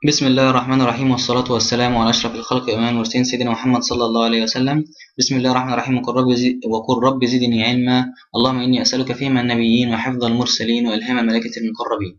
بسم الله الرحمن الرحيم والصلاة والسلام على أشرف الخلق إمام المرسلين سيدنا محمد صلى الله عليه وسلم بسم الله الرحمن الرحيم وقل رب, زي... وقل رب زدني علما اللهم إني أسألك فهم النبيين وحفظ المرسلين وإلهام الملائكة المقربين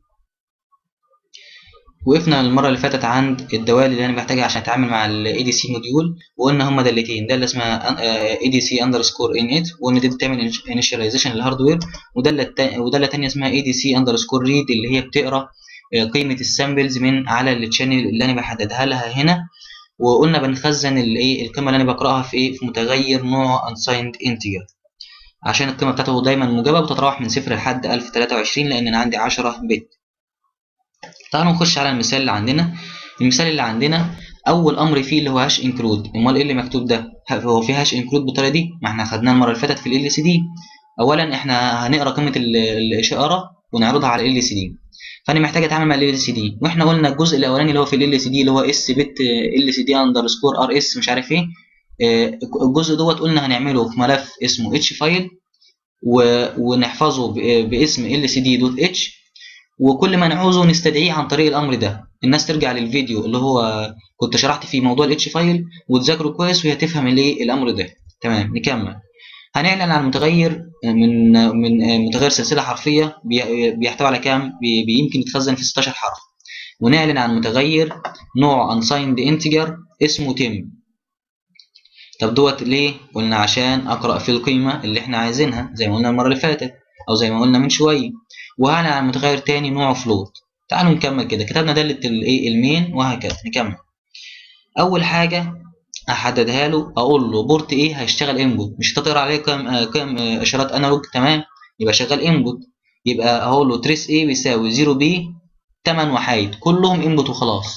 وقفنا المرة اللي فاتت عند الدوال اللي أنا بحتاجها عشان أتعامل مع ال ADC موديول وقلنا هما دالتين دالة اسمها ADC underscore init وقلنا دي بتعمل initialization للهاردوير ودالة التا... ودالة تانية اسمها ADC underscore read اللي هي بتقرا قيمة السامبلز من على التشانل اللي أنا بحددها لها هنا وقلنا بنخزن الايه القيمة اللي أنا بقرأها في إيه في متغير نوع unsigned integer عشان القيمة بتاعته دايما موجبة بتتراوح من صفر لحد 1023 لأن أنا عندي 10 بت تعالوا نخش على المثال اللي عندنا المثال اللي عندنا أول أمر فيه اللي هو هاش انكلود أمال إيه اللي مكتوب ده؟ هو في هاش انكلود بالطريقة دي ما احنا خدناه المرة اللي فاتت في ال LCD أولا احنا هنقرأ قيمة الإشارة ونعرضها على ال LCD فانا محتاج اتعامل مع ال سي دي واحنا قلنا الجزء الاولاني اللي هو في ال سي دي اللي هو اس بت ال سي دي اندرسكور ار اس مش عارف ايه الجزء دوت قلنا هنعمله في ملف اسمه اتش فايل ونحفظه باسم ال سي دي دوت اتش وكل ما نعوزه نستدعيه عن طريق الامر ده الناس ترجع للفيديو اللي هو كنت شرحت فيه موضوع الاتش فايل وتذاكره كويس وهي تفهم الايه الامر ده تمام نكمل هنعلن عن متغير من من متغير سلسله حرفيه بيحتوي على كام يمكن يتخزن في 16 حرف ونعلن عن متغير نوع unsigned integer اسمه تم طب دوت ليه قلنا عشان اقرا فيه القيمه اللي احنا عايزينها زي ما قلنا المره اللي فاتت او زي ما قلنا من شويه وهعلن عن متغير تاني نوعه فلوت تعالوا نكمل كده كتبنا داله الايه المين وهكذا نكمل اول حاجه احددها له اقول له بورت ايه هيشتغل انبوت مش تقرا عليه كام كام اشارات انالوج تمام يبقى شغال انبوت يبقى اقول له تريس ايه بيساوي 0 بي 8 وحيد كلهم انبوت وخلاص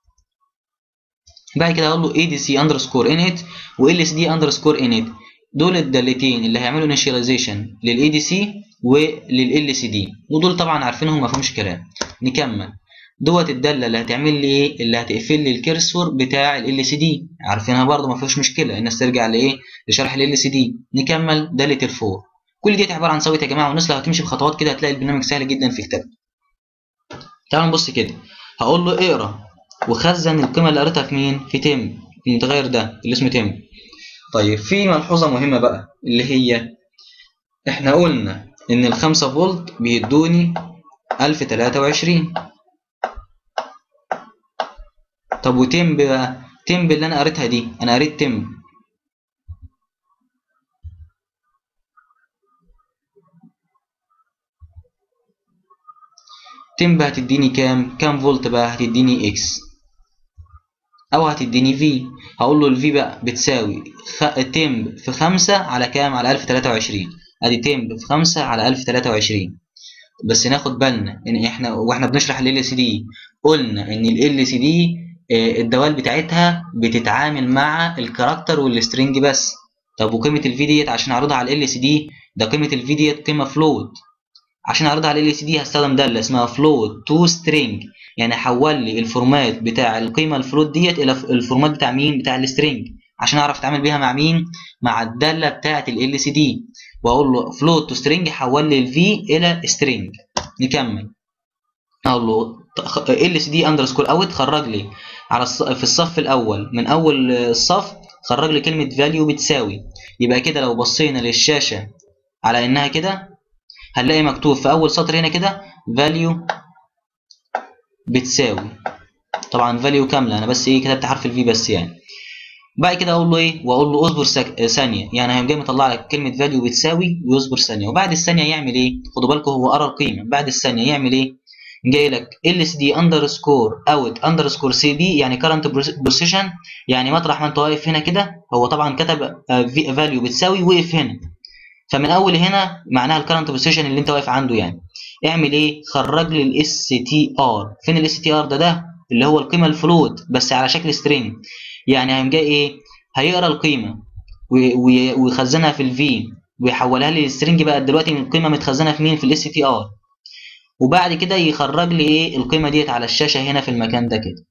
بعد كده اقول له اي دي سي اندرسكور انت وال اس دي اندرسكور انت دول الدالتين اللي هيعملوا انيشاليزيشن للاي دي سي وللال سي دي ودول طبعا عارفينهم ما فيهمش كلام نكمل دوت الداله اللي هتعمل لي ايه اللي هتقفل لي الكرسور بتاع ال سي دي عارفينها برضو ما فيهوش مشكله الناس ترجع لايه لشرح ال سي دي نكمل داله الفور كل دي عباره عن ثوابت يا جماعه والناس لو هتمشي بخطوات كده هتلاقي البرنامج سهل جدا في كتابته تعالوا نبص كده هقول له اقرا وخزن القيمه اللي قريتها في مين في تم المتغير ده اللي اسمه تم طيب في ملحوظه مهمه بقى اللي هي احنا قلنا ان ال 5 فولت بيدوني 1023 طب وتمب بقى تمب اللي انا قريتها دي انا قريت تمب تمب هتديني كام كام فولت بقى هتديني اكس او هتديني في هقول له الفي بقى بتساوي خ... تمب في خمسة على كام على 1023 ادي تمب في خمسة على 1023 بس ناخد بالنا ان احنا واحنا بنشرح ال سي دي قلنا ان ال سي دي الدوال بتاعتها بتتعامل مع الكاركتر والسترنج بس طب وقيمه الفي ديت عشان اعرضها على ال سي دي ده قيمه الفي ديت قيمه فلوت عشان اعرضها على ال سي دي هستخدم داله اسمها فلوت تو سترينج يعني حول لي الفورمات بتاع القيمه الفلوت ديت الى الفورمات بتاع مين بتاع السترنج عشان اعرف اتعامل بيها مع مين مع الداله بتاعه ال سي دي واقول له فلوت تو سترينج حول لي الفي الى سترينج نكمل اقول له ال سي دي اندرسكور اوت خرج لي على في الصف الاول من اول الصف خرج لي كلمه فاليو بتساوي يبقى كده لو بصينا للشاشه على انها كده هنلاقي مكتوب في اول سطر هنا كده فاليو بتساوي طبعا فاليو كامله انا بس ايه كتبت حرف الفي بس يعني بعد كده اقول له ايه واقول له اصبر سك... ثانيه يعني هيقوم جاي مطلع لك كلمه فاليو بتساوي ويصبر ثانيه وبعد الثانيه يعمل ايه خدوا بالكم هو قرا القيمه بعد الثانيه يعمل ايه جاي لك ال دي اندرسكور اوت اندرسكور سي بي يعني كرنت بوزيشن يعني مطرح ما انت واقف هنا كده هو طبعا كتب فاليو بتساوي وقف هنا فمن اول هنا معناها الكرنت بوزيشن اللي انت واقف عنده يعني اعمل ايه خرج لي الاس تي ار فين الاس تي ار ده ده اللي هو القيمه الفلوت بس على شكل سترينج يعني هيقوم جاي ايه هيقرا القيمه ويخزنها في الفي ويحولها لي للسترينج بقى دلوقتي القيمه متخزنه في مين في الاس تي ار وبعد كده يخرج لي ايه القيمه ديت على الشاشه هنا في المكان ده كده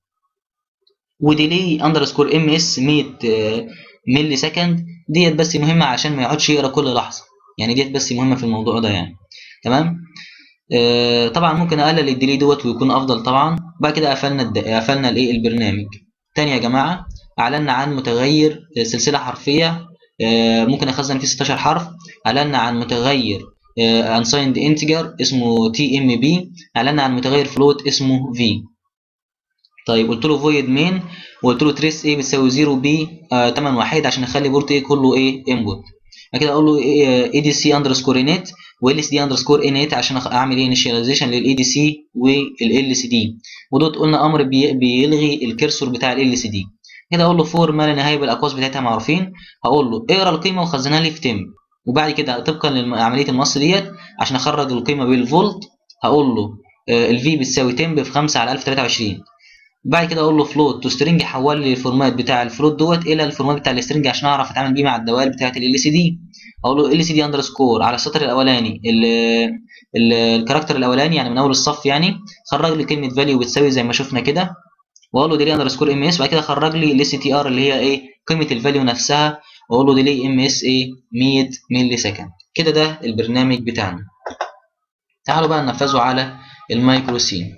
وديلي اندرسكور ام اس 100 ملي سكند ديت بس مهمه عشان ما يقعدش يقرا كل لحظه يعني ديت بس مهمه في الموضوع ده يعني تمام آه طبعا ممكن اقلل الديلي دوت ويكون افضل طبعا بعد كده قفلنا الد... قفلنا الايه البرنامج تاني يا جماعه اعلنا عن متغير سلسله حرفيه آه ممكن اخزن فيه 16 حرف اعلنا عن متغير unsigned integer اسمه تي ام بي اعلنا عن متغير float اسمه في طيب قلت له void main وقلت له trace a بتساوي 0 b 8 وحيد عشان اخلي بورت a كله ايه input بعد كده اقول له adc underscore init والsd underscore init عشان اعمل ايه initialization للadc والlcd ودوت قلنا امر بي بيلغي الكرسور بتاع الlcd كده اقول له فور ما لا نهايه بالاقواس بتاعتها معروفين هقول له اقرا القيمه وخزنها لي في تم وبعد كده طبقا لعمليه المص ديت عشان اخرج القيمه بالفولت هقول له الفي بتساوي تمب في 5 على 1023 بعد كده اقول له فلوت تو سترنج حول لي الفورمات بتاع الفلوت دوت الى الفورمات بتاع السترنج عشان اعرف اتعامل بيه مع الدوال بتاعه ال سي دي اقول له ال سي دي اندرسكور على السطر الاولاني الكاركتر الاولاني يعني من اول الصف يعني خرج لي كلمه فاليو بتساوي زي ما شفنا كده واقول له ديلي اندرسكور ام اس بعد كده خرج لي ال سي تي ار اللي هي ايه قيمه الفاليو نفسها واقول له ديلي ام اس ايه 100 ملي سكند كده ده البرنامج بتاعنا تعالوا بقى ننفذه على المايكرو سين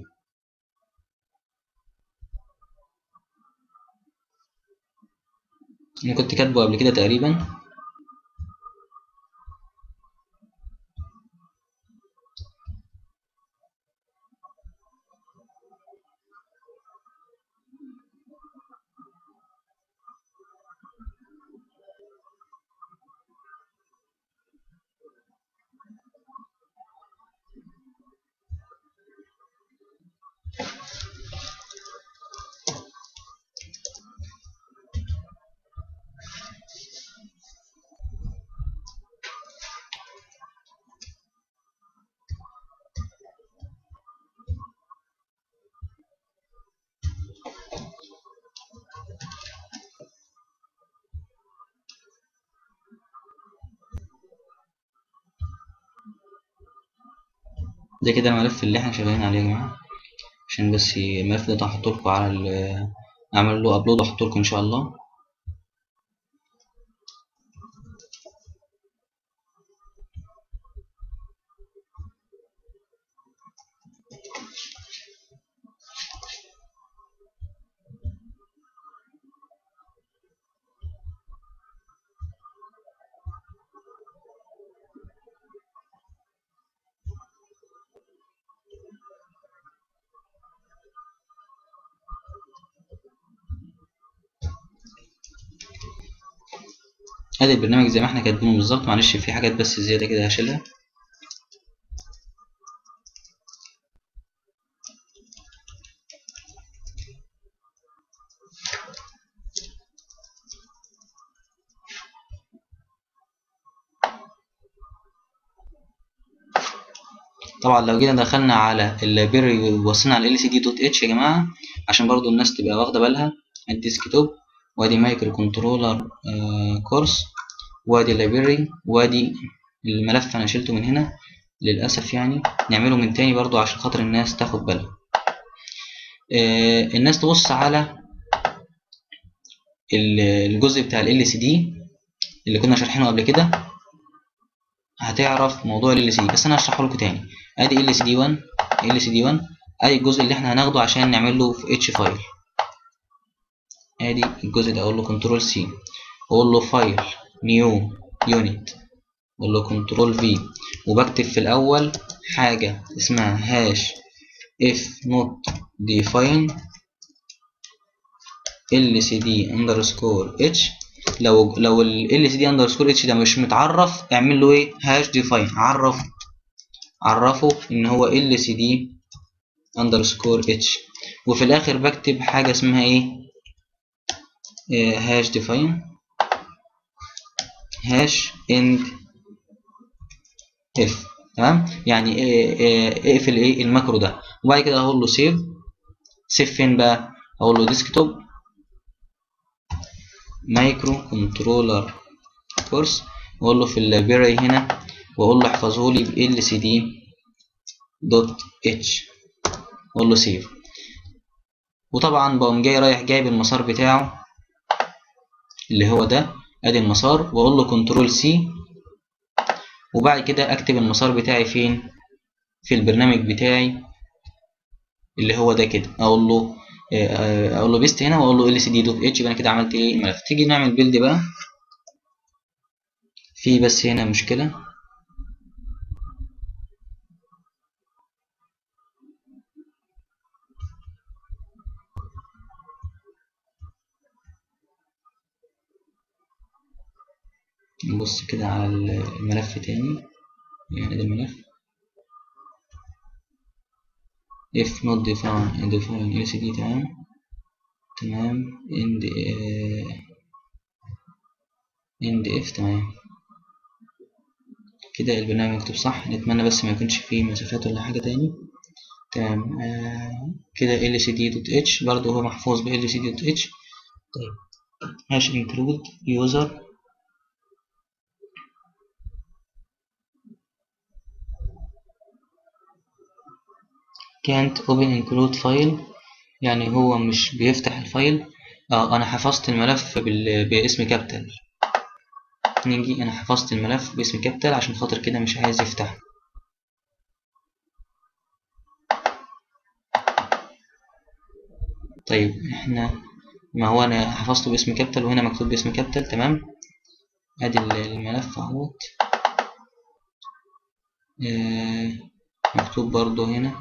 انا كنت كاتبه قبل كده تقريبا ده كده الملف اللي احنا شغالين عليه يا جماعه عشان بس الملف ده هحطه لكم على ال اعمل له ابلود واحطه لكم ان شاء الله ادي البرنامج زي ما احنا كاتبينه بالظبط معلش في حاجات بس زياده كده هشيلها طبعا لو جينا دخلنا على اللايبرري ووصلنا على lcd.h يا جماعه عشان برضو الناس تبقى واخده بالها الديسكتوب وادي مايكرو كنترولر كورس وادي اللايبرري وادي الملف انا شلته من هنا للاسف يعني نعمله من تاني برضو عشان خاطر الناس تاخد بالها آه الناس تبص على الجزء بتاع ال LCD اللي كنا شارحينه قبل كده هتعرف موضوع ال LCD بس انا هشرحه لكم تاني ادي LCD1 LCD1 ادي الجزء اللي احنا هناخده عشان نعمل له في اتش فايل ادي الجزء ده اقول له كنترول سي اقول له فايل نيو يونت اقول له كنترول في وبكتب في الاول حاجه اسمها هاش if not define lcd underscore h لو لو ال lcd underscore h ده مش متعرف اعمل له ايه هاش define عرف عرفه ان هو lcd underscore h وفي الاخر بكتب حاجه اسمها ايه هاش define هاش end if تمام يعني اقفل ايه الماكرو ده وبعد كده اقول له سيف سيف فين بقى اقول له ديسكتوب مايكرو كنترولر كورس واقول له في اللايبراري هنا واقول له احفظه لي ب lcd دوت اتش واقول له سيف وطبعا بقوم جاي رايح جايب المسار بتاعه اللي هو ده ادي المسار واقول له كنترول سي وبعد كده اكتب المسار بتاعي فين في البرنامج بتاعي اللي هو ده كده اقول له اقول له بيست هنا واقول له ال سي دي دوت اتش يبقى انا كده عملت ايه الملف تيجي نعمل بيلد بقى في بس هنا مشكله نبص كده على الملف تاني يعني ده الملف if not define define lcd تمام تمام end uh, end if تمام كده البرنامج مكتوب صح نتمنى بس ما يكونش فيه مسافات ولا حاجة تاني تمام آه كده lcd.h برضو هو محفوظ ب lcd.h طيب hash include user can't open include file يعني هو مش بيفتح الفايل اه انا حفظت الملف بال... باسم كابيتال نيجي انا حفظت الملف باسم كابيتال عشان خاطر كده مش عايز يفتح طيب احنا ما هو انا حفظته باسم كابيتال وهنا مكتوب باسم كابيتال تمام ادي الملف اهوت آه مكتوب برضو هنا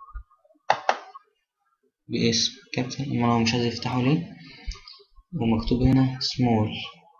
باسم كابيتال امال هو مش عايز يفتحه ليه ومكتوب هنا سمول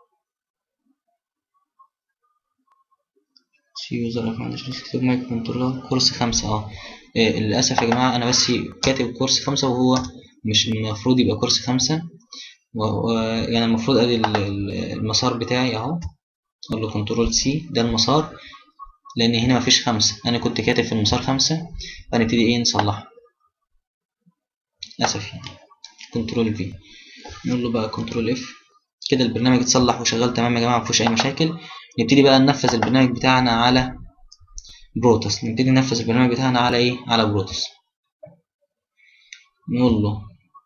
سي يوزر اف معلش نكتب مايك كنترولر كورس خمسة اه إيه للأسف يا جماعة أنا بس كاتب كورس خمسة وهو مش المفروض يبقى كورس خمسة و... و... يعني المفروض أدي المسار بتاعي أهو أقول له كنترول سي ده المسار لأن هنا مفيش خمسة أنا كنت كاتب في المسار خمسة فنبتدي إيه نصلحه للأسف يعني كنترول في نقول له بقى كنترول اف كده البرنامج اتصلح وشغال تمام يا جماعه مفيهوش اي مشاكل نبتدي بقى ننفذ البرنامج بتاعنا على بروتوس نبتدي ننفذ البرنامج بتاعنا على ايه على بروتوس نقول له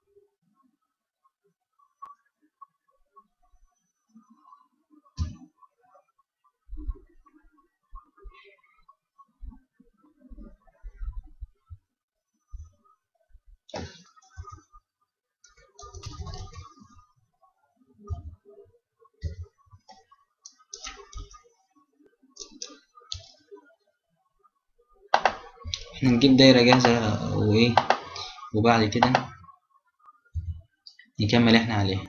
احنا نجيب دايرة جاهزة وايه وبعد كده نكمل احنا عليها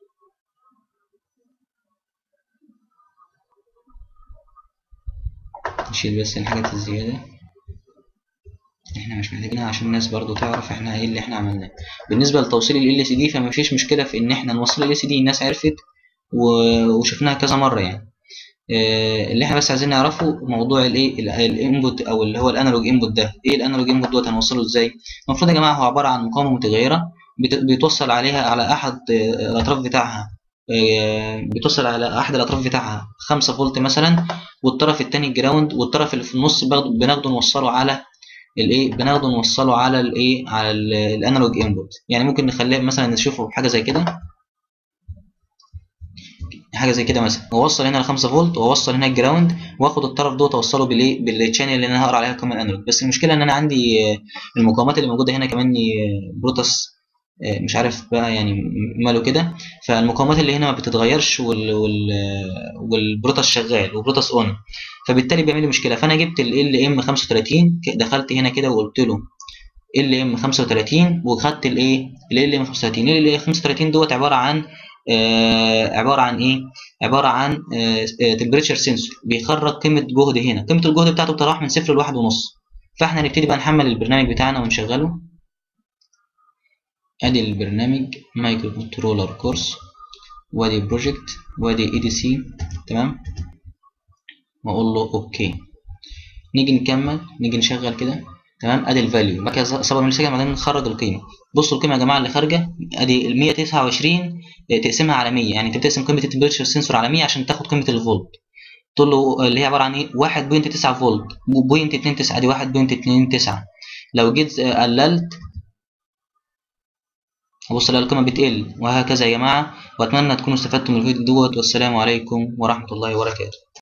نشيل بس الحاجات الزيادة احنا مش محتاجينها عشان الناس برضو تعرف احنا ايه اللي احنا عملناه بالنسبة لتوصيل ال LCD فما فيش مشكلة في ان احنا نوصل ال LCD الناس عرفت وشفناها كذا مرة يعني اللي احنا بس عايزين نعرفه موضوع الايه الانبوت او اللي هو الانالوج انبوت ده ايه الانالوج انبوت دوت هنوصله ازاي المفروض يا جماعه هو عباره عن مقاومه متغيره بيتوصل عليها على احد الاطراف بتاعها بتوصل على احد الاطراف بتاعها 5 فولت مثلا والطرف الثاني الجراوند والطرف اللي في النص بناخده نوصله على الايه بناخده نوصله على الايه على الانالوج انبوت يعني ممكن نخليه مثلا نشوفه حاجه زي كده حاجه زي كده مثلا واوصل هنا ل 5 فولت واوصل هنا الجراوند واخد الطرف دوت اوصله بالايه بالشانل اللي انا هقرا عليها كمان انالوج بس المشكله ان انا عندي المقاومات اللي موجوده هنا كمان بروتوس مش عارف بقى يعني ماله كده فالمقاومات اللي هنا ما بتتغيرش وال وال والبروتوس شغال وبروتوس اون فبالتالي بيعمل لي مشكله فانا جبت ال ام 35 دخلت هنا كده وقلت له ال ام 35 وخدت الايه ال ام 35 ال ام 35 دوت عباره عن آه عباره عن ايه عباره عن تمبريتشر آه سنسور بيخرج قيمه جهد هنا قيمه الجهد بتاعته بتتراوح من صفر لواحد ونص فاحنا نبتدي بقى نحمل البرنامج بتاعنا ونشغله ادي البرنامج مايكرو كنترولر كورس وادي بروجكت وادي اي دي سي تمام واقول له اوكي نيجي نكمل نيجي نشغل كده تمام ادي الفاليو بعد كده 7 ملي سكند بعدين نخرج القيمه بصوا القيمه يا جماعه اللي خارجه ادي ال 129 تقسمها على 100 يعني انت بتقسم قيمه التمبريتشر سنسور على 100 عشان تاخد قيمه الفولت تقول له اللي هي عباره عن ايه 1.9 فولت بوينت 29 ادي 1.29 لو جيت قللت هبص الاقي القيمه بتقل وهكذا يا جماعه واتمنى تكونوا استفدتم من الفيديو دوت والسلام عليكم ورحمه الله وبركاته